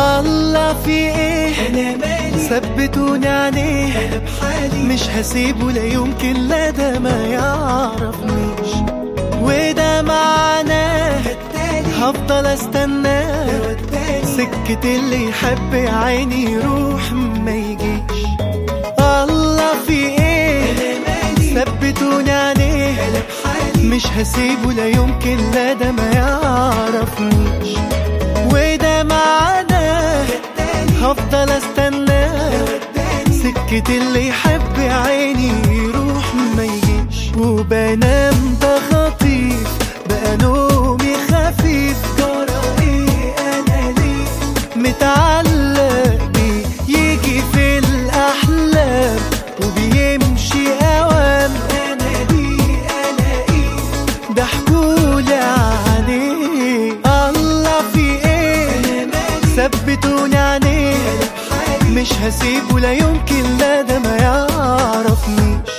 الله في ايه انا مالي ثبتوني عليه انا بحالي مش هسيبه لا يمكن لا ده ما يعرفنيش وده معناه التالي هفضل استناه هو التاني سكة اللي يحب يا عيني يروح ما يجيش الله في ايه انا مالي ثبتوني عليه انا بحالي مش هسيبه لا يمكن لا ده ما يعرفنيش وده معناه التالي هفضل استناه هو التاني سكة اللي يحب يا عيني يروح ما يجيش وبنام ده خطيف بقى نومي خفيف جرى ايه انا ليه متعلق بيه يجي في الأحلام وبيمشي أوام انا دي انا ايه ضحكولي عليه الله في ايه انا مالي ثبتوني عليه انا بحالي مش هسيبه لا يمكن لا ده ما يعرفنيش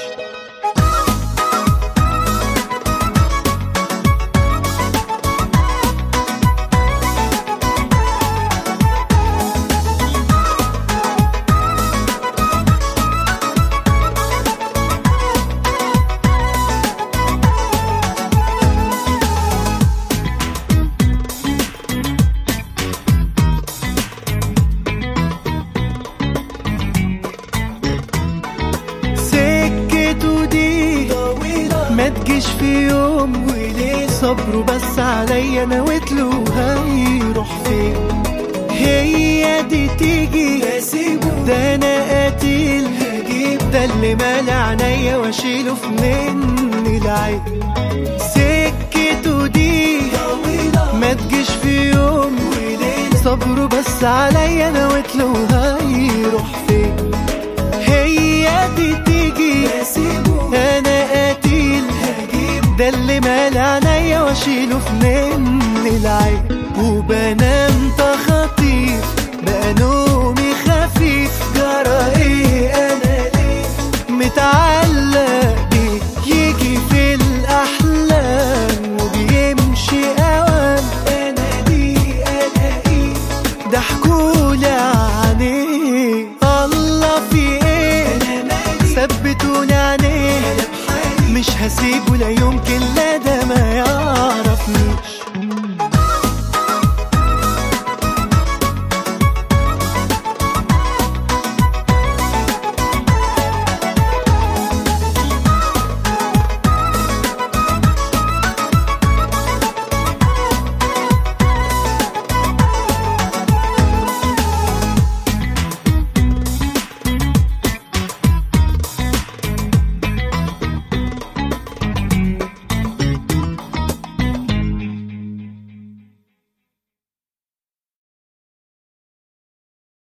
سكته دي طويلة ما تجيش في يوم وليه صبره بس عليا نويت له هيروح فين هي دي تيجي اسيبه ده انا قتيل هجيب ده اللي مالع عينيا واشيله في مني العين سكته دي طويلة ما تجيش في يوم وليل صبره بس عليا نويت له هيروح فين هي دي تيجي اسيبه انا قتيل هجيب ده اللي مال عينيا واشيله في مني العين وبنام تخطيف بقى نومي خفيف جرى ايه انا ليه متعلق